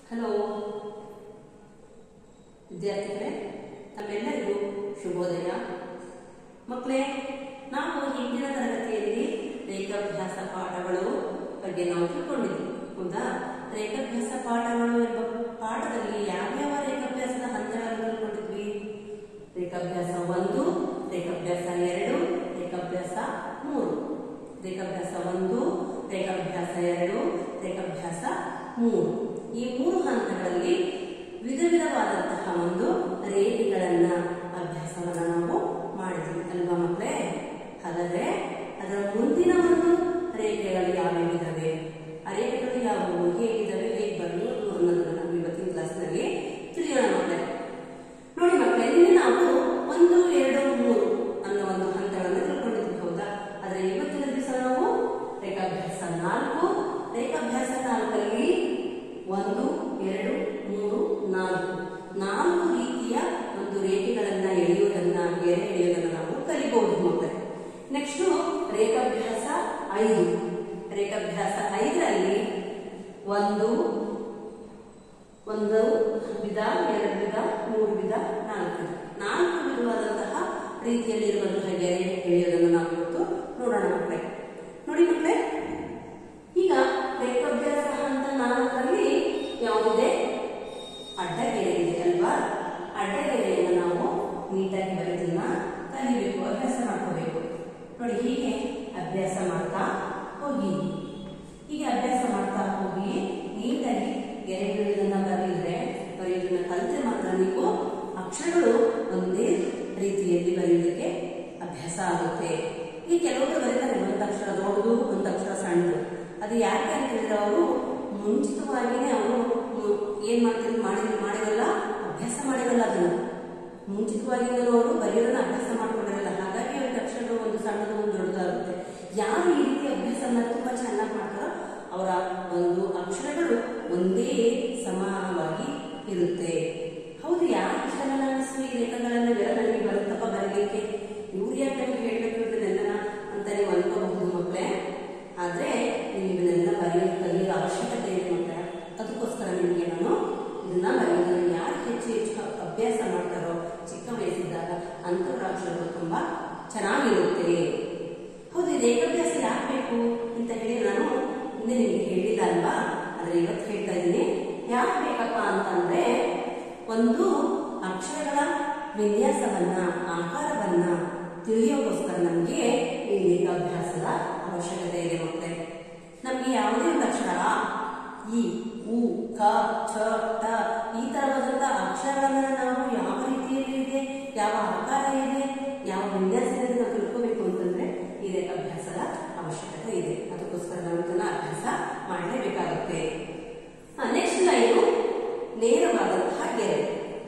hello ವಿದ್ಯಾರ್ಥಿಗಳೇ ತಮ್ಮೆಲ್ಲರಿಗೂ ಶುಭೋದಯ ಮಕ್ಕಳೇ ನಾವು ಹಿಂದಿನ ತರಗತಿಯಲ್ಲಿ ರೇಖಾಭ್ಯಾಸ ಪಾಠಗಳು ಬಗ್ಗೆ ನಾವು ತಿಳ್ಕೊಂಡಿದ್ವಿ ಹೌದಾ ರೇಖಾಭ್ಯಾಸ ಪಾಠಗಳು ಎಂಬ ಪಾಠದಲ್ಲಿ ಯಾವ್ಯಾವ ರೇಖಾಭ್ಯಾಸದ ಹಂತಗಳನ್ನು ತಿಳ್ಕೊಂಡಿದ್ವಿ ರೇಖಾಭ್ಯಾಸ ಒಂದು ರೇಖಾಭ್ಯಾಸ ಎರಡು ರೇಖಾಭ್ಯಾಸ ಮೂರು ರೇಖಾಭ್ಯಾಸ ಒಂದು ರೇಖಾಭ್ಯಾಸ ಎರಡು ರೇಖಾಭ್ಯಾಸ ಮೂರು ಈ ಮೂರು ಹಂತಗಳಲ್ಲಿ ವಿಧ ವಿಧವಾದಂತಹ ಒಂದು ರೇಖೆಗಳನ್ನ ಅಭ್ಯಾಸವನ್ನ ನಾವು ಮಾಡಿದ್ವಿ ಅಲ್ವಾ ಮಕ್ಕಳೇ ಹಾಗಾದ್ರೆ ಅದರ ಮುಂದಿನ ಒಂದು ರೇಖೆಗಳು ಯಾವ್ಯಾವ ಇದಾವೆ ಆ ರೇಖೆಗಳು ಯಾವುವು ಹೇಗಿದ್ದಾವೆ ಹೇಗೆ ಬರಲು ಅನ್ನೋದನ್ನ ನಾವು ಇವತ್ತಿನ ಕ್ಲಾಸ್ನಲ್ಲಿ ತಿಳಿಯೋಣ ಮಕ್ಕಳೇ ನೋಡಿ ಮಕ್ಕಳೇ ನಿನ್ನೆ ನಾವು ಒಂದು ಎರಡು ಮೂರು ಅನ್ನೋ ಒಂದು ಹಂತಗಳನ್ನು ತಿಳ್ಕೊಂಡಿದ್ವಿ ಹೌದಾ ಆದ್ರೆ ಇವತ್ತಿನ ದಿವಸ ನಾವು ರೇಖಾಭ್ಯಾಸ ನಾಲ್ಕು ರೇಖಾಭ್ಯಾಸ ನಾಲ್ಕಲ್ಲಿ ಒಂದು ಎರಡು ಮೂರು ನಾಲ್ಕು ನಾಲ್ಕು ರೀತಿಯ ಒಂದು ರೇಖೆಗಳನ್ನ ಎಳೆಯುವುದನ್ನ ಗೆರೆ ಎಳೆಯುವುದನ್ನ ನಾವು ಕಲಿಬಹುದು ಮಕ್ಕಳೇ ನೆಕ್ಸ್ಟ್ ರೇಖಾಭ್ಯಾಸ ಐದು ರೇಖಾಭ್ಯಾಸ ಐದರಲ್ಲಿ ಒಂದು ಒಂದು ವಿಧ ಎರಡು ವಿಧ ಮೂರು ವಿಧ ನಾಲ್ಕು ವಿಧ ನಾಲ್ಕು ವಿಧವಾದಂತಹ ರೀತಿಯಲ್ಲಿರುವಂತಹ ಗೆರೆ ಎಳೆಯೋದನ್ನು ನಾವು ಇವತ್ತು ನೋಡೋಣ ಮಕ್ಕಳೇ ನೋಡಿ ಮಕ್ಕಳೇ ಈಗ ರೇಖಾಭ್ಯಾಸ ಹಂತ ನಾಲ್ಕರಲ್ಲಿ ಯಾವುದಿದೆ ಅಡ್ಡಗೆರೆ ಇದೆ ಅಲ್ವಾ ಅಡ್ಡಗೆರೆಯನ್ನು ನಾವು ನೀಟಾಗಿ ಬರೆದನ್ನ ಕಲಿಬೇಕು ಅಭ್ಯಾಸ ಮಾಡ್ಕೋಬೇಕು ನೋಡಿ ಹೀಗೆ ಅಭ್ಯಾಸ ಮಾಡ್ತಾ ಹೋಗಿ ಹೀಗೆ ಅಭ್ಯಾಸ ಮಾಡ್ತಾ ಹೋಗಿ ನೀಟಾಗಿ ಗೆರೆಗಳನ್ನ ಬರೆಯಿದ್ರೆ ಬರೆಯೋದನ್ನ ಕಲಿತ್ರೆ ಮಾತ್ರ ನೀವು ಅಕ್ಷರಗಳು ಒಂದೇ ರೀತಿಯಲ್ಲಿ ಬರೆಯೋದಕ್ಕೆ ಅಭ್ಯಾಸ ಆಗುತ್ತೆ ಈ ಕೆಲವರು ಬರೀತಾರೆ ಒಂದು ಅಕ್ಷರ ದೊಡ್ಡದು ಒಂದು ಅಕ್ಷರ ಸಣ್ಣದು ಅದು ಯಾಕೆ ಅಂತ ಹೇಳಿದ್ರೆ ಅವರು ಮುಂಚಿತವಾಗಿನೇ ಅವರು ಏನ್ ಮಾಡ್ತಾರೆ ಮಾಡಿ ಮಾಡಿರಲ್ಲ ಅಭ್ಯಾಸ ಮಾಡಿರಲ್ಲ ಅದನ್ನು ಮುಂಚಿತವಾಗಿ ಅವರು ಬರೆಯೋದನ್ನ ಅಭ್ಯಾಸ ಮಾಡ್ಕೊಂಡಿರಲ್ಲ ಹಾಗಾಗಿ ಅವ್ರಿಗೆ ಅಕ್ಷರಗಳು ಒಂದು ಸಣ್ಣದು ಒಂದು ದೊಡ್ಡದಾಗುತ್ತೆ ಯಾರು ಈ ರೀತಿ ಅಭ್ಯಾಸನ ತುಂಬಾ ಚೆನ್ನಾಗಿ ಮಾಡ್ತಾರೋ ಅವರ ಒಂದು ಅಕ್ಷರಗಳು ಒಂದೇ ಸಮಾನವಾಗಿ ಇರುತ್ತೆ ಹೌದು ಯಾರು ಇಷ್ಟೆಲ್ಲ ಅನಿಸ್ತು ಈ ರೇಖೆಗಳನ್ನ ಬೇರೆ ನನಗೆ ಬರುತ್ತಪ್ಪ ಬರಲಿಕ್ಕೆ ಇವ್ರು ಯಾಕೆ ನಮ್ಗೆ ಹೇಳ್ಬೇಕು ಇದನ್ನೆಲ್ಲ ಅಂತ ನೀವು ಅನ್ಕೋಬಹುದು ಮಕ್ಕಳೇ ಆದ್ರೆ ನೀವು ಇದನ್ನೆಲ್ಲ ಬರೆಯೋದು ಕಲಿಯೋ ಅವಶ್ಯಕತೆ ಇದೆ ಮಕ್ಕಳೇ ಅದಕ್ಕೋಸ್ಕರ ನಿಮಗೆ ನಾನು ಇದನ್ನ ಬರೆಯೋದನ್ನ ಯಾರು ಹೆಚ್ಚು ಹೆಚ್ಚು ಅಭ್ಯಾಸ ಮಾಡ್ತಾರೋ ಚಿಕ್ಕ ವಯಸ್ಸಿದ್ದಾಗ ಅಂತವರ ಅಕ್ಷರಗಳು ತುಂಬಾ ಚೆನ್ನಾಗಿರುತ್ತೆ ಹೌದು ಈ ರೇಖಾಭ್ಯಾಸ ಯಾಕೆ ಬೇಕು ಅಂತ ಹೇಳಿ ನಾನು ಹಿಂದೆ ನಿಮಗೆ ಹೇಳಿಲ್ಲ ಅಲ್ವಾ ಆದ್ರೆ ಇವತ್ತು ಹೇಳ್ತಾ ಇದ್ದೀನಿ ಯಾಕೆ ಬೇಕಪ್ಪ ಅಂತಂದ್ರೆ ಒಂದು ಅಕ್ಷರಗಳ ವಿನ್ಯಾಸವನ್ನ ಆಕಾರವನ್ನ ತಿಳಿಯೋಕ್ಕೋಸ್ಕರ ನಮಗೆ ಈ ರೇಖಾಭ್ಯಾಸದ ಅವಶ್ಯಕತೆ ಇದೆ ಮಕ್ಕಳೇ ನಮ್ಗೆ ಯಾವುದೇ ಒಂದು ಅಕ್ಷರ ಆ, ಇ ಉ ಕ ಛ ಟ ಈ ತರವಾದಂತಹ ಅಕ್ಷರಗಳನ್ನ ನಾವು ಯಾವ ರೀತಿಯಲ್ಲಿ ಇದೆ ಯಾವ ಆಕಾರ ಇದೆ ಯಾವ ವಿನ್ಯಾಸದಲ್ಲಿ ನಾವು ತಿಳ್ಕೋಬೇಕು ಅಂತಂದ್ರೆ ಈ ರೇಖಾಭ್ಯಾಸದ ಅವಶ್ಯಕತೆ ಇದೆ ಅದಕ್ಕೋಸ್ಕರ ನಾವು ಇದನ್ನ ಅಭ್ಯಾಸ ಮಾಡಲೇಬೇಕಾಗುತ್ತೆ ನೆಕ್ಸ್ಟ್ ಲೈನು ನೇರವಾದಂತಹ ಗೆರೆ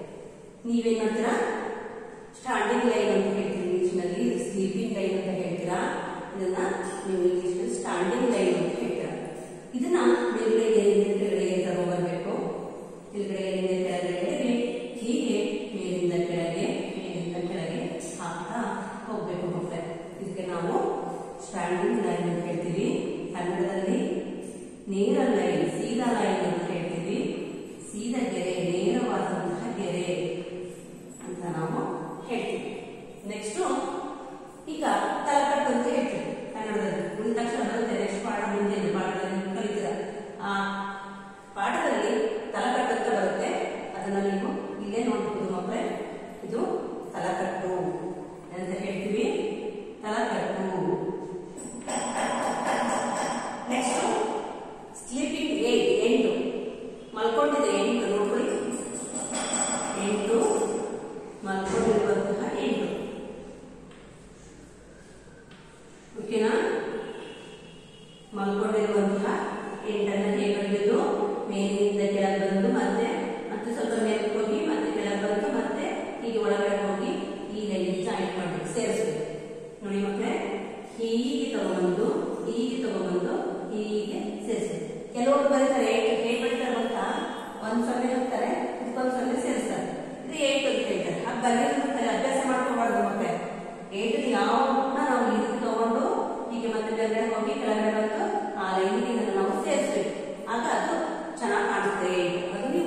ನೀವೇನ್ ಮಾಡ್ತೀರಾ ಸ್ಟಾರ್ಟಿಂಗ್ ಲೈನ್ ಅಂತ ಹೇಳ್ತೀರಿ ಇಂಗ್ಲಿಷ್ನಲ್ಲಿ ಸ್ಲೀಪಿಂಗ್ ಲೈನ್ ಅಂತ ಹೇಳ್ತೀರಾ ಇದನ್ನ ನೀವು ಇಂಗ್ಲಿಷ್ ಸ್ಟಾಂಡಿಂಗ್ ಲೈನ್ ಅಂತ ಹೇಳ್ತೀರಾ ಇದನ್ನ ಮೇಲ್ಗಡೆಯಿಂದ ಕೆಳಗಡೆಗೆ ತಗೊಂಡ್ಬರ್ಬೇಕು ಕೆಳಗಡೆಯಿಂದ ಕೆಳಗಡೆ ಹೀಗೆ ಮೇಲಿಂದ ಕೆಳಗೆ ಮೇಲಿಂದ ಕೆಳಗೆ ಹಾಕ್ತಾ ಹೋಗ್ಬೇಕು ಮಕ್ಕಳೇ ಇದಕ್ಕೆ ನಾವು ಸ್ಟ್ಯಾಂಡಿಂಗ್ ಲೈನ್ ಅಂತ ಹೇಳ್ತೀವಿ ಕನ್ನಡದಲ್ಲಿ ನೇರ ಲೈನ್ ಸೀದಾ ಲೈನ್ ಅಂತ ಹೇಳ್ತೀವಿ ಸೀದಾ ಗೆರೆ ನೇರವಾದಂತಹ ಗೆರೆ ಅಂತ ನಾವು ಹೇಳ್ತೀವಿ ನೆಕ್ಸ್ಟ್ ಈಗ ತಲಕಟ್ಟು ಅಂತ ಹೇಳ್ತೀವಿ ಕನ್ನಡದಲ್ಲಿ ಉಳಿದ ತಕ್ಷಣ ಬರುತ್ತೆ ನೆಕ್ಸ್ಟ್ ಪಾಠ ಮುಂದೆ ಪಾಠದಲ್ಲಿ ನೀವು ಕಲಿತೀರ ಆ ಪಾಠದಲ್ಲಿ ತಲಕಟ್ಟು ಅಂತ ಬರುತ್ತೆ ಅದನ್ನ ನೀವು ಇಲ್ಲೇ ನೋಡ್ಬೋದು ಮಕ್ಕಳೇ ಇದು ತಲಕಟ್ಟು ಅಂತ ಹೇಳ್ತೀವಿ ತಲಕಟ್ಟು ನೆಕ್ಸ್ಟ್ ಸ್ಲೀಪಿಂಗ್ ಏಟ್ ಎಂಟು ಮಲ್ಕೊಂಡಿದೆ ಎಂಟು ನೋಡ್ಕೊಳ್ಳಿ ಎಂಟು ಮಲ್ಕೊಂಡಿರುವಂತಹ ಎಂಟು ಓಕೆನಾ ಮಲ್ಕೊಂಡಿರುವಂತಹ ಎಂಟನ್ನ ಹೇಗೆ ಬರೆಯೋದು ಮೇಲಿನಿಂದ ಕೆಳಗೆ ಬಂದು ಮತ್ತೆ ಮತ್ತೆ ಸ್ವಲ್ಪ ಮೇಲೆ ಹೋಗಿ ಮತ್ತೆ ಕೆಳಗೆ ಬಂದು ಮತ್ತೆ ಹೀಗೆ ಒಳಗಡೆ ಹೋಗಿ ಈ ಲೈನ್ ಜಾಯಿನ್ ಮಾಡಿ ಸೇರಿಸ್ಬೇಕು ನೋಡಿ ಮಕ್ಕಳೇ ಹೀಗೆ ತಗೊಂಡ್ಬಂದು ಹೀಗೆ ತಗೊಂಡ್ಬಂದು ಹೀಗೆ ಸೇರಿಸ್ಬೇಕು ಕೆಲವರು ಬರೀತಾರೆ ಹೇಗೆ ಬರೀತಾರೆ ಗೊತ್ತಾ ಒಂದ್ ಸೊನ್ನೆ ಹಾಕ್ತಾರೆ ಇದಕ್ಕೊಂದ್ ಸೊನ್ನೆ ಸೇರಿಸ್ತಾರೆ ಇದು ಏಟ್ ಅಂತ ಹೇಳ್ತಾರೆ ಆ ಬರೆಯೋದನ್ನ ಅಭ್ಯಾಸ ಮಾಡ್ಕೋಬಾರ್ದು ಮಕ್ಕಳೇ ಏಟ್ ಯಾವ ಕೂಡ ನಾವು ಈ ರೀತಿ ತಗೊಂಡು ಹೀಗೆ ಮತ್ತೆ ಕೆಳಗಡೆ ಹೋಗಿ ಕೆಳಗಡೆ ಬಂದು ಆ ಲೈನಿಗೆ ಇದನ್ನು ನಾವು ಸೇರಿಸ್ಬೇಕು ಆಗ ಅದು ಚೆನ್ನಾಗಿ ಕಾಣುತ್ತೆ ಅದು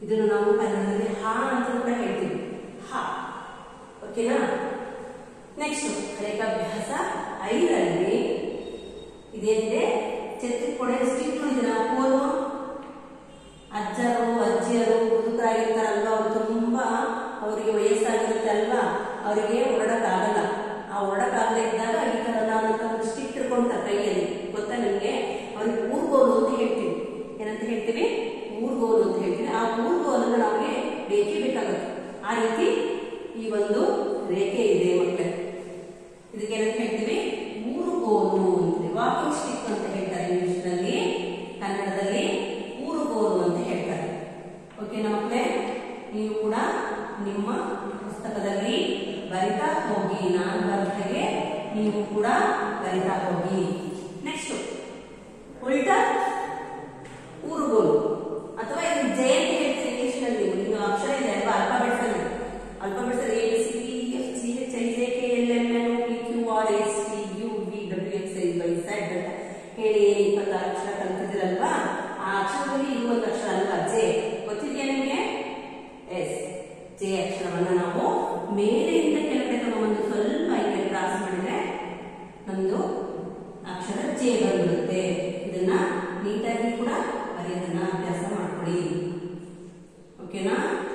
ಇದನ್ನು ನಾವು ಕನ್ನಡದಲ್ಲಿ ಹಾ ಅಂತ ಕೂಡ ಹೇಳ್ತೀವಿ ಹಾ ಓಕೆನಾ ನೆಕ್ಸ್ಟ್ ರೇಖಾಭ್ಯಾಸ ಐದರಲ್ಲಿ ಇದೇನಿದೆ ಛತ್ರಿ ಕೊಡೆ ಸ್ಟಿಕ್ ಇದನ್ನ ಕೋಲು ಅಜ್ಜರು ಅಜ್ಜಿಯರು ಮುದುಕರಾಗಿರ್ತಾರಲ್ವ ಅವ್ರು ತುಂಬಾ ಅವರಿಗೆ ವಯಸ್ಸಾಗಿರುತ್ತೆ ಅಲ್ವಾ ಅವರಿಗೆ ಹೊರಡಕ್ಕಾಗಲ್ಲ ಆ ಹೊರಡಕ್ಕಾಗದೇ ಇದ್ದಾಗ ಈ ತರದಾದಂತ ಒಂದು ಸ್ಟಿಕ್ ಇಟ್ಕೊಂತಾರೆ ಕೈಯಲ್ಲಿ ಗೊತ್ತಾ ನಿಮ್ಗೆ ಅವ್ರಿಗೆ ಊರ್ಗೋಲು ಅಂತ ಹೇಳ್ತೀವಿ ಏನಂತ ಹೇಳ್ತೀವಿ ಊರ್ಗೋಲು ಅಂತ ಹೇಳ್ತೀವಿ ಆ ಊರ್ಗೋಲನ್ನು ನಮಗೆ ಬೇಕೇ ಬೇಕಾಗುತ್ತೆ ಆ ರೀತಿ ಈ ಒಂದು ರೇಖೆ ಇದೆ ಮಕ್ಕಳೇ ಇದಕ್ಕೆ ಏನಂತ ಹೇಳ್ತೀವಿ ಊರುಗೋಲು ಅಂತ ವಾಕಿಂಗ್ ಸ್ಟಿಕ್ ಅಂತ ಹೇಳ್ತಾರೆ ಇಂಗ್ಲಿಷ್ನಲ್ಲಿ ಕನ್ನಡದಲ್ಲಿ ಊರುಗೋಲು ಅಂತ ಹೇಳ್ತಾರೆ ಓಕೆನಾ ಮಕ್ಕಳೇ ನೀವು ಕೂಡ ನಿಮ್ಮ ಪುಸ್ತಕದಲ್ಲಿ ಬರಿತಾ ಹೋಗಿ ನಾನು ಬರೆದಾಗೆ ನೀವು ಕೂಡ ಬರಿತಾ ಹೋಗಿ ನೆಕ್ಸ್ಟ್ ಉಲ್ಟಾ ಊರುಗೋಲು ಅಥವಾ ಇದು ಜೆ ಅಂತ ಹೇಳ್ತೀರಿ ಇಂಗ್ಲಿಷ್ನಲ್ಲಿ ನೀವು ಅಕ್ಷರ ಇದೆ ಅಲ್ವಾ ಅಲ್ಫಾಬೆಟ್ಸ್ ಅಲ್ಲಿ ಅಲ್ಫಾಬೆಟ್ಸ್ ಅಲ್ಲಿ A C D F G H I J K L M N P Q R S T U V W X I Y Z ಅಂತ ಹೇಳಿ ಇಪ್ಪತ್ತಾರು ಅಕ್ಷರ ಕಲ್ತಿದ್ದೀರಲ್ವಾ ಆ ಅಕ್ಷರದಲ್ಲಿ ಇದು ಒಂದು ಅಕ್ಷರ ಅಲ್ವಾ ಜೆ ಗೊತ್ತಿದೆಯಾ ನಿಮಗೆ ಎಸ್ ಜೆ ಅಕ್ಷರವನ್ನ ನಾವು ಮೇಲೆಯಿಂದ ಕೆಳಗಡೆ ತಗೊಂಡು ಸ್ವಲ್ಪ ಈ ಕಡೆ ಕ್ರಾಸ್ ಮಾಡಿದ್ರೆ ನಮ್ದು ಅಕ್ಷರ ಜೆ ಬಂದ್ಬಿಡುತ್ತೆ ಇದನ್ನ ನೀಟಾಗಿ ಕೂಡ ಬರೆಯೋದನ್ನ ಅಭ್ಯಾಸ ಮಾಡ್ಕೊಳ್ಳಿ ಓಕೆನಾ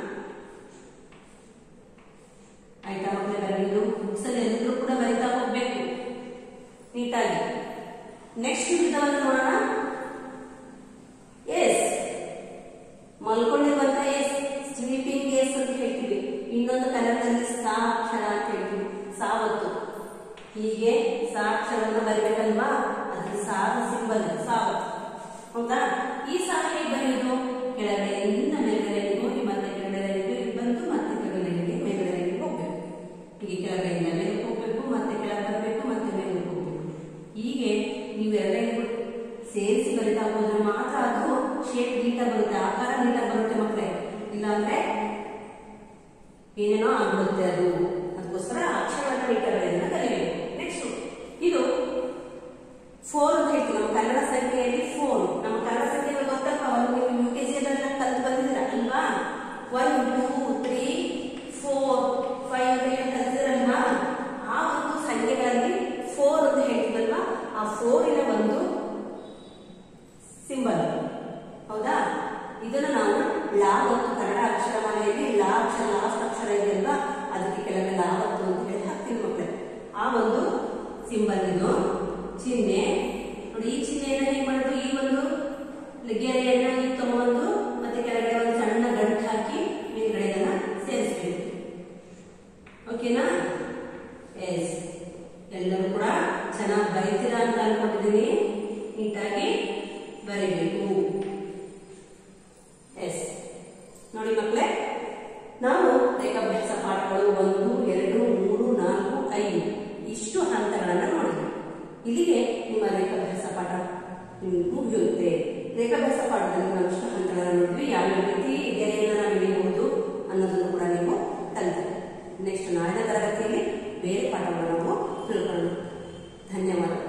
ಆಯ್ತಾ ಮಕ್ಕಳೇ ಬರೆಯೋದು ಬುಕ್ಸಲ್ಲಿ ಎಲ್ಲರೂ ಕೂಡ ಬರಿತಾ ಹೋಗ್ಬೇಕು ನೀಟಾಗಿ ನೆಕ್ಸ್ಟ್ ವಿಧವನ್ನು ನೋಡೋಣ ಎಸ್ ಮಲ್ಕೊಂಡಿರುವಂತ ಎಸ್ ಸ್ಲೀಪಿಂಗ್ ಎಸ್ ಅಂತ ಹೇಳ್ತೀವಿ ಇನ್ನೊಂದು ಕನ್ನಡದಲ್ಲಿ ಸಾ ಅಕ್ಷರ ಅಂತ ಹೇಳ್ತೀವಿ ಸಾವತ್ತು ಹೀಗೆ ಸಾ ಅಕ್ಷರವನ್ನು ಬರಿಬೇಕಲ್ವಾ ಅದ್ರ ಸಾರ ಸಿಂಬಲ್ ಸಾವತ್ತು ಹೌದಾ ಈ ಸಾಲ ಹೇಗೆ ಬರೆಯುವುದು ಕೆಳಗಡೆಯಿಂದ ಮೇಲ್ಗಡೆಗೆ ಹೋಗಿ ಮತ್ತೆ ಕೆಳಗಡೆಗೆ ಬಂದು ಮತ್ತೆ ಕೆಳಗಡೆಗೆ ಮೇಲ್ಗಡೆಗೆ ಹೋಗ್ಬೇಕು ಹೀಗೆ ಕೆಳಗಡೆಯಿಂದ ಮೇಲೆ ಹೋಗ್ಬೇಕು ಮತ್ತೆ ಕೆಳಗೆ ಬರಬೇಕು ಮತ್ತೆ ಮೇಲೆ ಹೋಗ್ಬೇಕು ಹೀಗೆ ನೀವು ಎರಡನೇ ಸೇರಿಸಿ ಬರಿತಾ ಹೋದ್ರೆ ಮಾತ್ರ ಅದು ಶೇಪ್ ನೀಟಾಗಿ ಬರುತ್ತೆ ಆಕಾರ ನೀಟಾಗಿ ಬರುತ್ತೆ ಮಕ್ಕಳೇ ಇಲ್ಲಾಂದ್ರೆ ಏನೇನೋ ಆಗ್ಬಿಡುತ್ತೆ ಅದು ಅದಕ್ಕೋಸ್ಕರ ಅಕ್ಷರವನ್ನು ನೀಟಾಗಿ ಬರೆಯೋದನ್ನ ಕಲಿಬೇಕು ನೆಕ್ಸ್ಟ್ ಇದು ಫೋರ್ ಅಂತ ಹೇಳ್ತೀವಿ ನಮ್ಮ ಕನ್ನಡ ಸಂಖ್ಯೆಯಲ್ಲಿ ಫೋರ್ ನಮ್ಮ ಕನ್ನಡ ಸಂಖ್ಯೆ ಗೊತ್ತಲ್ವಾ ಒಂದು ನೀವು ಯು ಕೆ ಜಿ ಕಲ್ತು ಬಂದಿದ್ದೀರ ಅಲ್ವಾ one two three four five ಅಂತ ಹೇಳಿ ಕಲ್ತಿರಲ್ವಾ ಆ ಒಂದು ಸಂಖ್ಯೆಗಳಲ್ಲಿ ಫೋರ್ ಅಂತ ಹೇಳ್ತೀವಲ್ವಾ ಆ ಫೋರಿನ ಒಂದು ಸಿಂಬಲ್ ಹೌದಾ ಇದನ್ನು ನಾವು ಲಾ ಮತ್ತು ಕನ್ನಡ ಅಕ್ಷರಮಾಲೆಯಲ್ಲಿ ಲಾ ಅಕ್ಷರ ಲಾಸ್ಟ್ ಅಕ್ಷರ ಇದೆಯಲ್ವಾ ಅದಕ್ಕೆ ಕೆಳಗೆ ಲಾವತ್ತು ಅಂತ ಹೇಳಿ ಹಾಕ್ತೀವಿ ಮಕ್ಕಳೇ ಆ ಒಂದು ಸಿಂಬಲ್ ಇದು ಚಿಹ್ನೆ ನೋಡಿ ಈ ಚಿಹ್ನೆಯನ್ನ ಹೇಗೆ ಮಾಡೋದು ಈ ಒಂದು ಗೆರೆಯನ್ನ ಈಗ ತಗೊಂಡು ಮತ್ತೆ ಕೆಳಗಡೆ ಒಂದು ಸಣ್ಣ ಗಂಟು ಹಾಕಿ ಮೇಲ್ಗಡೆ ಇದನ್ನ ಸೇರಿಸ್ಬೇಕು ಓಕೆನಾ ಎಸ್ ಎಲ್ಲರೂ ಕೂಡ ಚೆನ್ನಾಗಿ ಬರೀತೀರಾ ಅಂತ ಅನ್ಕೊಂಡಿದ್ದೀನಿ ನೀಟಾಗಿ ಬರೀಬೇಕು ಎಸ್ ನೋಡಿ ಮಕ್ಕಳೇ ನಾವು ರೇಖಾಭ್ಯಾಸ ಪಾಠಗಳು ಒಂದು ಎರಡು ಮೂರು ನಾಲ್ಕು ಐದು ಇಷ್ಟು ಹಂತಗಳನ್ನು ನೋಡಿದ್ವಿ ಇಲ್ಲಿಗೆ ನಿಮ್ಮ ರೇಖಾಭ್ಯಾಸ ಪಾಠ ಹ್ಮ್, ಮುಗಿಯುತ್ತೆ ರೇಖಾಭ್ಯಾಸ ಪಾಠದಲ್ಲಿ ನಾವು ಇಷ್ಟು ಹಂತಗಳನ್ನು ನೋಡಿದ್ವಿ ಯಾವ ರೀತಿ ಗೆರೆಯನ್ನು ನಾವು ಹಿಡಿಯಬಹುದು ಅನ್ನೋದನ್ನು ಕೂಡ ನೀವು ಕಲಿತು ನೆಕ್ಸ್ಟ್ ನಾಳಿನ ತರಗತಿಯಲ್ಲಿ ಬೇರೆ ಪಾಠಗಳನ್ನು ನಾವು ತಿಳ್ಕೊಳ್ಳೋಣ ಧನ್ಯವಾದ